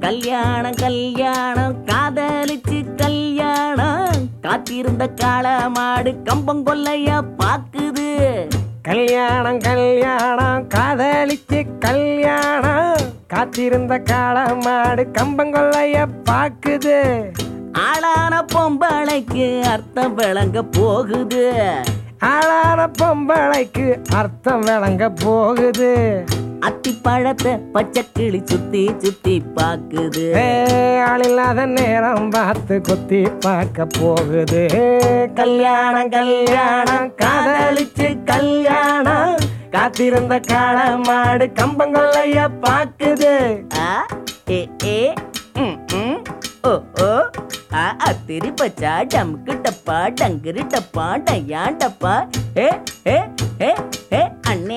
கல்யாணம் கல்யாணம் காதலிச்சு கல்யாணம் காத்திருந்த காளமாடு கம்பங்கொல்லைய பாக்குது கல்யாணம் கல்யாணம் காதலிச்சு கல்யாணம் காத்திருந்த காளமாடு கம்பங்கொள்ளைய பாக்குது ஆளான பொம்பளைக்கு அர்த்தம் விளங்க போகுது ஆளான பொம்பளைக்கு அர்த்தம் விளங்க போகுது அத்திப்பழத்தை பச்சை கிளி சுத்தி சுத்தி பாக்குது ஏ, ஆளில்லாத நேரம் பார்த்து குத்தி பார்க்க போகுது கல்யாணம் கல்யாணம் காதலிச்சு கல்யாணம் காத்திருந்த காளமாடு கம்பங்கொள்ளைய பாக்குது ஆ, ஏ ஏ ம், ம், ஓ ஓ ஆ அத்திரி பச்சா டம்க்கு டப்பா டங்கிரி டப்பா டையான் டப்பா ஏ ஏ ஏ ஏ அண்ணே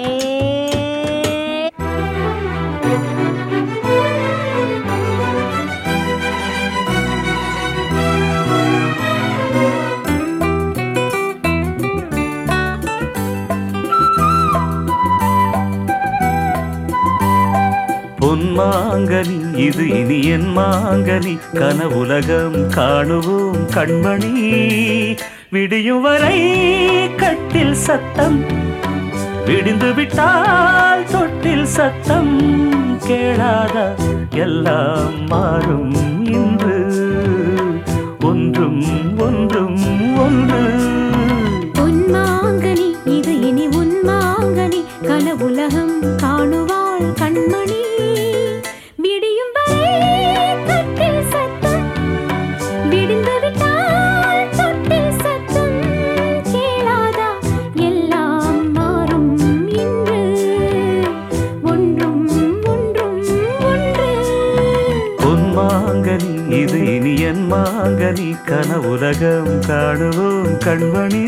பொன்மாங்கனி இது இனி என் மாங்கனி கனவுலகம் காணுவோம் கண்மணி விடியும் வரை கட்டில் சத்தம் விடிந்து விட்டால் தொட்டில் சத்தம் கேளாத எல்லாம் மாறும் இன்று ஒன்றும் ஒன்றும் ஒன்று பொன்மாங்கனி இது இனி உன்மாங்கனி கனவுலகம் காணுவாள் கண்மணி விடியும் வரை கட்டில் சத்தம் விடிந்து விட்டால் தொட்டில் சத்தம் கேளாதா எல்லாம் மாறும் இன்று ஒன்றும் ஒன்றும் ஒன்று பொன்மாங்கனி இது இனி என் மாங்கனி கனவுலகம் காணுவோம் கண்மணி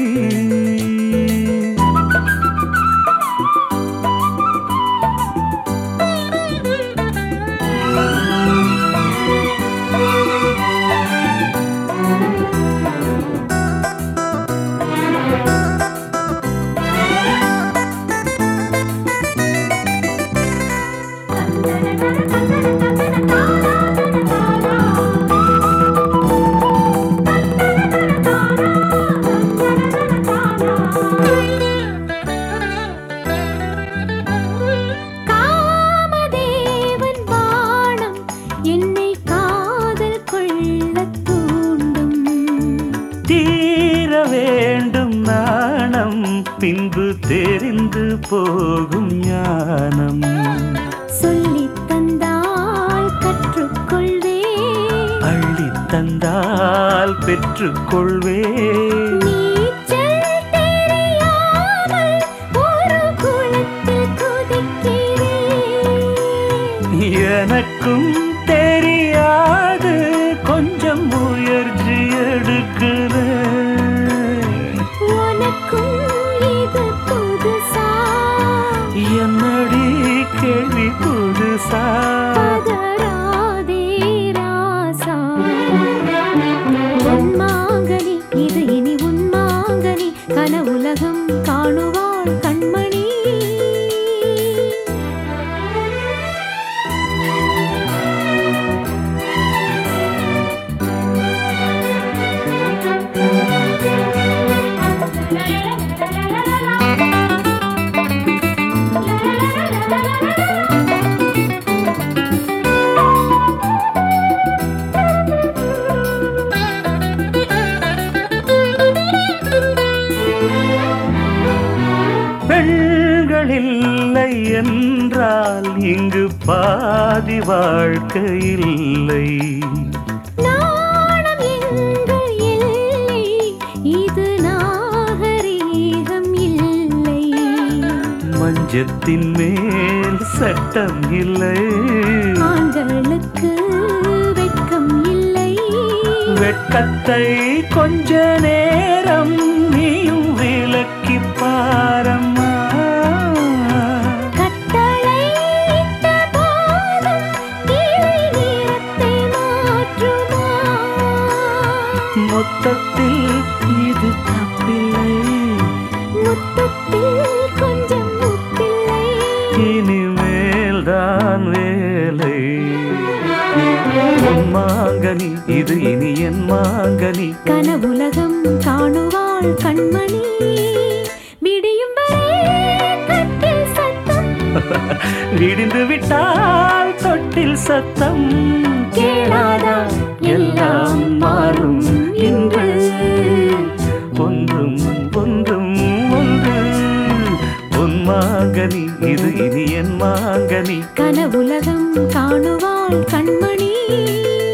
காமதேவன் வானம் என்னை காதல் கொள்ளத் தூண்டும் தீர வேண்டும் நாணம் பின்பு தெரிந்து போகும் ஞானம் சொல்லித் தந்தால் கற்றுக்கொள்வே அள்ளித் தந்தால் பெற்றுக்கொள்வே நீச்சல் தெரியாமல் ஒரு குளத்தில் குதிக்கிறேன் எனக்கும் தெரியாது கொஞ்சம் முயற்சி எடுக்கிறேன் உனக்கும் இது புதுசா என்னடி கேள்வி புதுசா பதறாதே ராசா உன்மாங்கனி இது இனி உன்மாங்கனி கனவுலகம் காணுவாள் கண்மணி பெண்கள் இல்லை என்றால் இங்கு பாதி வாழ்க்கை இல்லை நாணம் எங்கள் எல்லை இது நாகரீகம் இல்லை மஞ்சத்தின் மேல் சட்டம் இல்லை ஆண்களுக்கு வெட்கம் இல்லை வெட்கத்தை கொஞ்ச நேரம் நீயும் விலக்கி பாரம்மா கட்டளையிட்ட போதும் கிளை நிறத்தை மாற்றுமா மொத்தத்தில் இது தப்பில்லை முத்தத்தில் கொஞ்சம் முத்தில்லை இனிமேல் தான் வேலை பொன் மாங்கனி இது இனி என் மாங்கனி கனவுலகம் காணுவாள் கண்மணி விடியும் வரை கட்டில் சத்தம் விடிந்து விட்டால் தொட்டில் சத்தம் கேளாதா எல்லாம் மாறும் இன்று ஒன்றும் ஒன்றும் ஒன்று பொன் மாங்கனி இது இனி என் மாங்கனி கனவுலகம் காணுவாள் கண்மணி